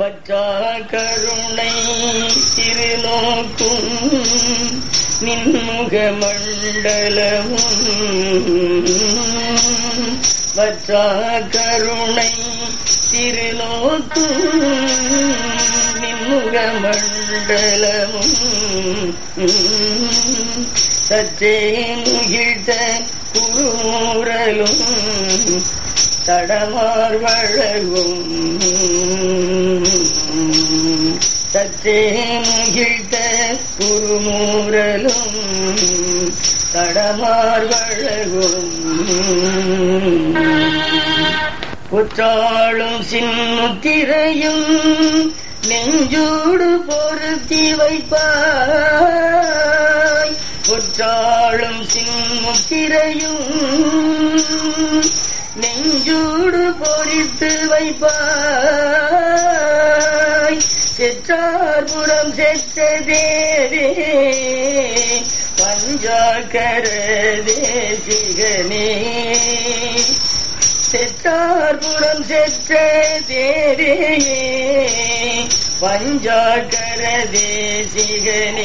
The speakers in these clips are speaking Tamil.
வற்றா கருணை திருநோக்கும் நின்முக மண்டலமும் வற்றா கருணை திருநோக்கும் நின்முக மண்டலமும் சற்றே முகிழ்த்த குருமூரலும் தடமார் வழகும் சற்றே முகிழ்த்த குருமூரலும் தடமார் வழகும் குற்றாளும் சின்முத்திரையும் நெஞ்சூடு பொருத்தி வைப்பாய் குற்றாளும் சின்முத்திரையும் நெஞ்சூடு பொறித்து வைப்பாய் செற்றார்புறம் செற்ற தேவே பஞ்சாக்கர தேசிகனே செற்றார்புறம் செற்ற தேவேயே பஞ்சாக்கர தேசிகனே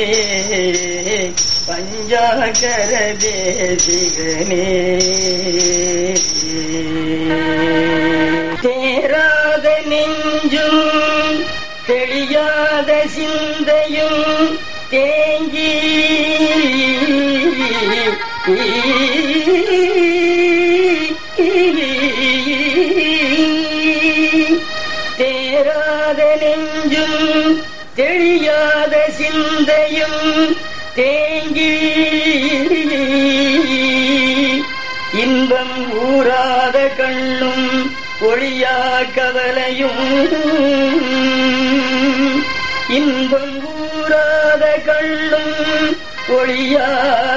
பஞ்சாக்கர தேசிகனே தேராத நெஞ்சும் தெளியாத சிந்தையும் தேங்கி தேராத நெஞ்சும் தெளியாத சிந்தையும் தேங்கி இன்பம் ஊராத கண்ணும் ஒளியா கவலையும் இன்பம் ஊராத கண்ணும் ஒளியா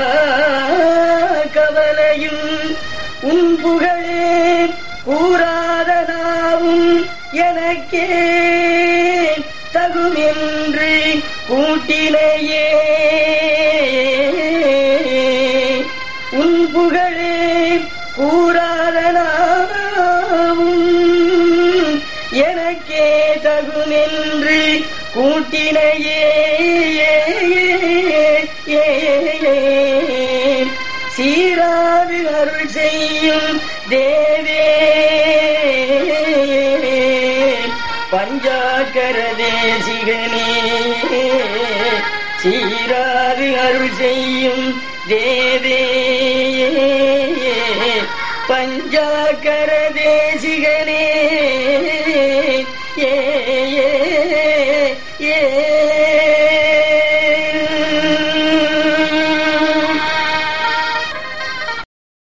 கவலையும் உன் புகழே கூறாத நாவும் எனக்கே தகுமென்று கூட்டிலேயே உன் புகழே கூறாத நாவும் எனக்கே தகுமென்று கூட்டினையே சீராது அருள் செய்யும் தேவே பஞ்சாக்கர தேசிகனே சீராது அருள் செய்யும் தேவே பஞ்சாக்கர தேசிகனே ஏ ஏ ஏ